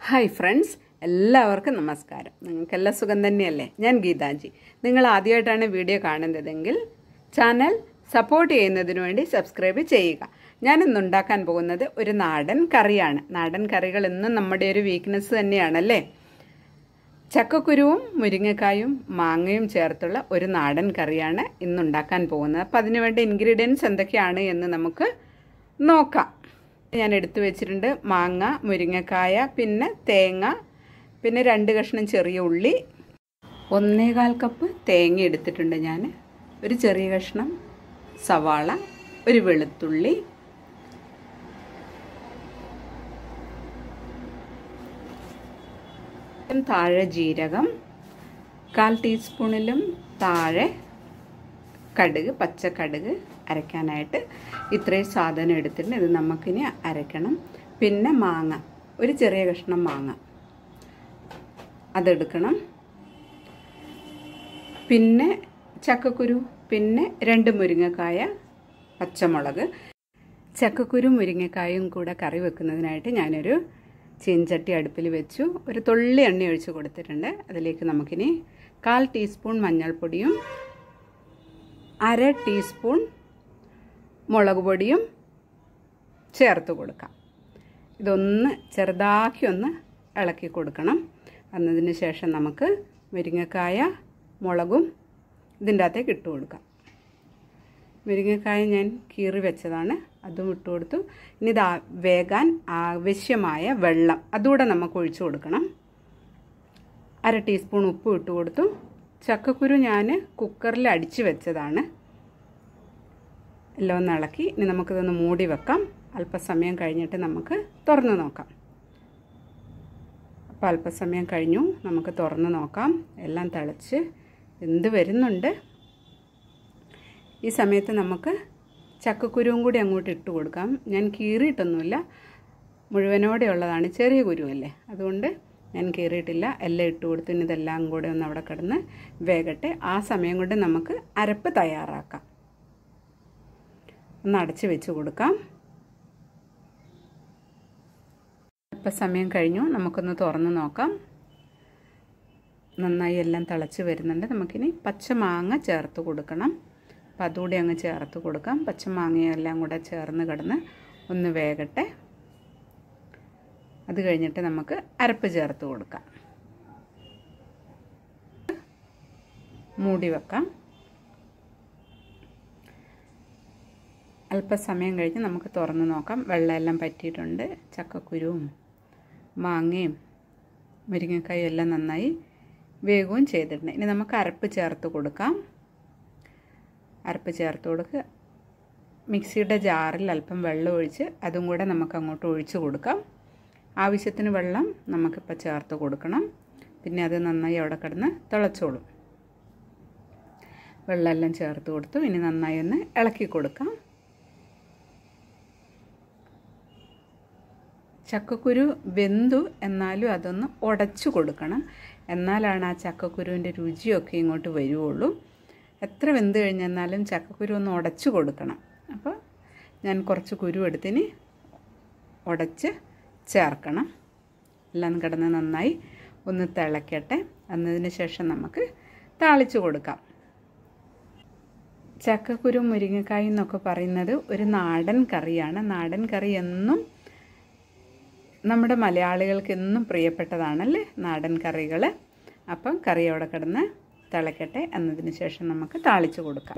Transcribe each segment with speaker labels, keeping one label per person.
Speaker 1: hi friends എല്ലാവർക്കും നമസ്കാരം നിങ്ങൾക്കെല്ലാം സുഖം തന്നെയല്ലേ ഞാൻ ഗീതാജി നിങ്ങൾ ആദ്യമായിട്ടാണ് വീഡിയോ കാണുന്നതെങ്കിൽ ചാനൽ സപ്പോർട്ട് ചെയ്യുന്നതിന് വേണ്ടി സബ്സ്ക്രൈബ് ചെയ്യുക ഞാൻ ഇന്ന് ഉണ്ടാക്കാൻ പോകുന്നത് ഒരു നാടൻ കറിയാണ് നാടൻ കറികൾ എന്നും നമ്മുടെ ഒരു വീക്ക്നെസ് തന്നെയാണല്ലേ ചക്കക്കുരുവും മുരിങ്ങക്കായും മാങ്ങയും ചേർത്തുള്ള ഒരു നാടൻ കറിയാണ് ഇന്നുണ്ടാക്കാൻ പോകുന്നത് അപ്പം അതിനുവേണ്ട ഇൻഗ്രീഡിയൻസ് എന്തൊക്കെയാണ് എന്ന് നമുക്ക് നോക്കാം ഞാൻ എടുത്തു വെച്ചിട്ടുണ്ട് മാങ്ങ മുരിങ്ങക്കായ പിന്നെ തേങ്ങ പിന്നെ രണ്ട് കഷ്ണം ചെറിയ ഉള്ളി ഒന്നേകാൽ കപ്പ് തേങ്ങ എടുത്തിട്ടുണ്ട് ഞാൻ ഒരു ചെറിയ കഷ്ണം സവാള ഒരു വെളുത്തുള്ളി താഴെ ജീരകം കാൽ ടീസ്പൂണിലും താഴെ കടുക് പച്ച കടുക് അരയ്ക്കാനായിട്ട് ഇത്രയും സാധനം എടുത്തിട്ടുണ്ട് ഇത് നമുക്കിനി അരയ്ക്കണം പിന്നെ മാങ്ങ ഒരു ചെറിയ കഷ്ണം മാങ്ങ അതെടുക്കണം പിന്നെ ചക്കക്കുരു പിന്നെ രണ്ട് മുരിങ്ങക്കായ പച്ചമുളക് ചക്കക്കുരു മുരിങ്ങക്കായും കൂടെ കറി വെക്കുന്നതിനായിട്ട് ഞാനൊരു ചീൻചട്ടി അടുപ്പിൽ വെച്ചു ഒരു തുള്ളി എണ്ണ ഒഴിച്ച് കൊടുത്തിട്ടുണ്ട് അതിലേക്ക് നമുക്കിനി കാൽ ടീസ്പൂൺ മഞ്ഞൾപ്പൊടിയും അര ടീസ്പൂൺ മുളക് പൊടിയും ചേർത്ത് കൊടുക്കാം ഇതൊന്ന് ചെറുതാക്കി ഒന്ന് ഇളക്കി കൊടുക്കണം എന്നതിന് ശേഷം നമുക്ക് മുരിങ്ങക്കായ മുളകും ഇതിൻ്റെ അകത്തേക്ക് ഇട്ട് കൊടുക്കാം മുരിങ്ങക്കായ ഞാൻ കീറി വെച്ചതാണ് അതും ഇട്ട് കൊടുത്തു ഇനി ഇത് വേകാൻ ആവശ്യമായ വെള്ളം അതുകൂടെ നമുക്ക് ഒഴിച്ചു കൊടുക്കണം അര ടീസ്പൂൺ ഉപ്പ് ഇട്ട് കൊടുത്തു ചക്കക്കുരു ഞാൻ കുക്കറിൽ അടിച്ച് വെച്ചതാണ് എല്ലാം ഒന്ന് ഇളക്കി ഇനി നമുക്കിതൊന്ന് മൂടി വെക്കാം അല്പസമയം കഴിഞ്ഞിട്ട് നമുക്ക് തുറന്ന് നോക്കാം അപ്പോൾ അല്പസമയം കഴിഞ്ഞു നമുക്ക് തുറന്ന് നോക്കാം എല്ലാം തിളച്ച് എന്ത് വരുന്നുണ്ട് ഈ സമയത്ത് നമുക്ക് ചക്കക്കുരുവും കൂടി അങ്ങോട്ട് ഇട്ട് കൊടുക്കാം ഞാൻ കീറിയിട്ടൊന്നുമില്ല മുഴുവനോടെ ഉള്ളതാണ് ചെറിയ കുരുവല്ലേ അതുകൊണ്ട് ഞാൻ കീറിയിട്ടില്ല എല്ലാം ഇട്ട് കൊടുത്തു ഇനി ഇതെല്ലാം കൂടെ ഒന്ന് അവിടെ കിടന്ന് വേഗട്ടെ ആ സമയം കൊണ്ട് നമുക്ക് അരപ്പ് തയ്യാറാക്കാം ഒന്ന് അടച്ച് വെച്ച് കൊടുക്കാം അല്പസമയം കഴിഞ്ഞു നമുക്കൊന്ന് തുറന്ന് നോക്കാം നന്നായി എല്ലാം തിളച്ച് വരുന്നുണ്ട് നമുക്കിനി പച്ചമാങ്ങ ചേർത്ത് കൊടുക്കണം അപ്പം അതുകൂടി അങ്ങ് ചേർത്ത് കൊടുക്കാം പച്ചമാങ്ങയെല്ലാം കൂടെ ചേർന്ന് കിടന്ന് ഒന്ന് വേഗട്ടെ അത് കഴിഞ്ഞിട്ട് നമുക്ക് അരപ്പ് ചേർത്ത് കൊടുക്കാം മൂടി വെക്കാം അല്പസമയം കഴിഞ്ഞ് നമുക്ക് തുറന്ന് നോക്കാം വെള്ളമെല്ലാം പറ്റിയിട്ടുണ്ട് ചക്കക്കുരുവും മാങ്ങയും മുരിങ്ങക്കായും എല്ലാം നന്നായി വേഗവും ചെയ്തിട്ടുണ്ട് ഇനി നമുക്ക് അരപ്പ് ചേർത്ത് കൊടുക്കാം അരപ്പ് ചേർത്ത് കൊടുക്കുക മിക്സിയുടെ ജാറിൽ അല്പം വെള്ളം ഒഴിച്ച് അതും കൂടെ നമുക്ക് അങ്ങോട്ട് ഒഴിച്ച് കൊടുക്കാം ആവശ്യത്തിന് വെള്ളം നമുക്കിപ്പോൾ ചേർത്ത് കൊടുക്കണം പിന്നെ അത് നന്നായി അവിടെ കിടന്ന് തിളച്ചോളും വെള്ളമെല്ലാം ചേർത്ത് കൊടുത്തു ഇനി നന്നായി ഒന്ന് ഇളക്കി കൊടുക്കാം ചക്കക്കുരു വെന്തു എന്നാലും അതൊന്ന് ഉടച്ചു കൊടുക്കണം എന്നാലാണ് ആ ചക്കക്കുരുവിൻ്റെ രുചിയൊക്കെ ഇങ്ങോട്ട് വരുവുള്ളൂ എത്ര വെന്ത് കഴിഞ്ഞെന്നാലും ചക്കക്കുരു ഒന്ന് ഉടച്ചു കൊടുക്കണം അപ്പോൾ ഞാൻ കുറച്ച് കുരു എടുത്തിന് ഉടച്ച് ചേർക്കണം എല്ലാം കിടന്ന് നന്നായി ഒന്ന് തിളയ്ക്കട്ടെ എന്നതിന് ശേഷം നമുക്ക് താളിച്ച് കൊടുക്കാം ചക്കക്കുരു മുരിങ്ങക്കായ എന്നൊക്കെ പറയുന്നത് ഒരു നാടൻ കറിയാണ് നാടൻ കറി എന്നും നമ്മുടെ മലയാളികൾക്ക് എന്നും പ്രിയപ്പെട്ടതാണല്ലേ നാടൻ കറികൾ അപ്പം കറി അവിടെ കിടന്ന് തിളയ്ക്കട്ടെ എന്നതിന് ശേഷം നമുക്ക് താളിച്ച് കൊടുക്കാം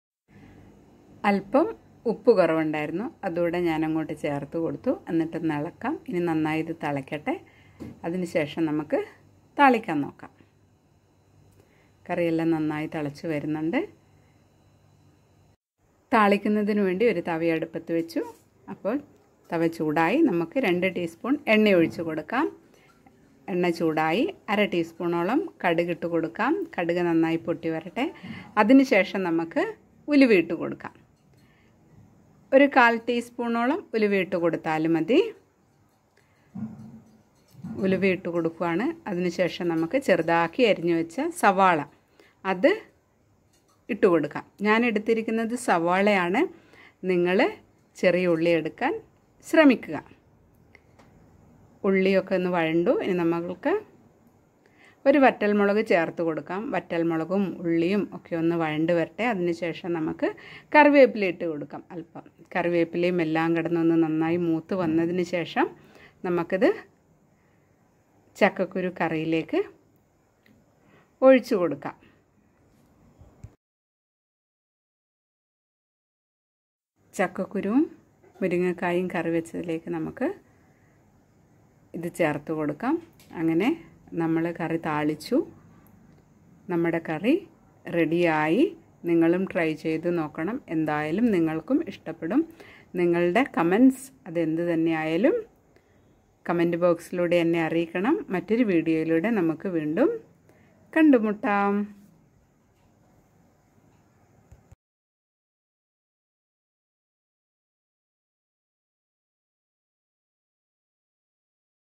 Speaker 1: അല്പം ഉപ്പ് കുറവുണ്ടായിരുന്നു അതുകൂടെ ഞാൻ അങ്ങോട്ട് ചേർത്ത് കൊടുത്തു എന്നിട്ട് ഇളക്കാം ഇനി നന്നായി ഇത് തിളയ്ക്കട്ടെ അതിന് ശേഷം നമുക്ക് താളിക്കാൻ നോക്കാം കറിയെല്ലാം നന്നായി തിളച്ച് വരുന്നുണ്ട് താളിക്കുന്നതിന് വേണ്ടി ഒരു തവി അടുപ്പത്ത് വെച്ചു അപ്പോൾ തവ ചൂടായി നമുക്ക് രണ്ട് ടീസ്പൂൺ എണ്ണ ഒഴിച്ച് കൊടുക്കാം എണ്ണ ചൂടായി അര ടീസ്പൂണോളം കടുക് ഇട്ട് കൊടുക്കാം കടുക് നന്നായി പൊട്ടി വരട്ടെ അതിനുശേഷം നമുക്ക് ഉലുവ ഇട്ട് കൊടുക്കാം ഒരു കാൽ ടീസ്പൂണോളം ഉലുവ ഇട്ട് കൊടുത്താലും മതി ഉലുവ ഇട്ട് കൊടുക്കുകയാണ് അതിനുശേഷം നമുക്ക് ചെറുതാക്കി അരിഞ്ഞു വെച്ച സവാള അത് ഇട്ട് കൊടുക്കാം ഞാൻ എടുത്തിരിക്കുന്നത് സവാളയാണ് നിങ്ങൾ ചെറിയ ഉള്ളി എടുക്കാൻ ശ്രമിക്കുക ഉള്ളിയൊക്കെ ഒന്ന് വഴണ്ടു ഇനി നമ്മൾക്ക് ഒരു വറ്റൽമുളക് ചേർത്ത് കൊടുക്കാം വറ്റൽമുളകും ഉള്ളിയും ഒക്കെ ഒന്ന് വഴണ്ട് വരട്ടെ അതിനുശേഷം നമുക്ക് കറിവേപ്പില ഇട്ട് കൊടുക്കാം അല്പം കറിവേപ്പിലയും എല്ലാം കിടന്നൊന്ന് നന്നായി മൂത്ത് വന്നതിന് ശേഷം നമുക്കിത് ചക്കക്കുരു കറിയിലേക്ക് ഒഴിച്ചു കൊടുക്കാം ചക്കക്കുരുവും മുരിങ്ങക്കായും കറി വെച്ചതിലേക്ക് നമുക്ക് ഇത് ചേർത്ത് കൊടുക്കാം അങ്ങനെ നമ്മൾ കറി താളിച്ചു നമ്മുടെ കറി റെഡിയായി നിങ്ങളും ട്രൈ ചെയ്ത് നോക്കണം എന്തായാലും നിങ്ങൾക്കും ഇഷ്ടപ്പെടും നിങ്ങളുടെ കമൻസ് അതെന്ത് തന്നെയായാലും കമൻറ്റ് ബോക്സിലൂടെ എന്നെ അറിയിക്കണം മറ്റൊരു വീഡിയോയിലൂടെ നമുക്ക് വീണ്ടും കണ്ടുമുട്ടാം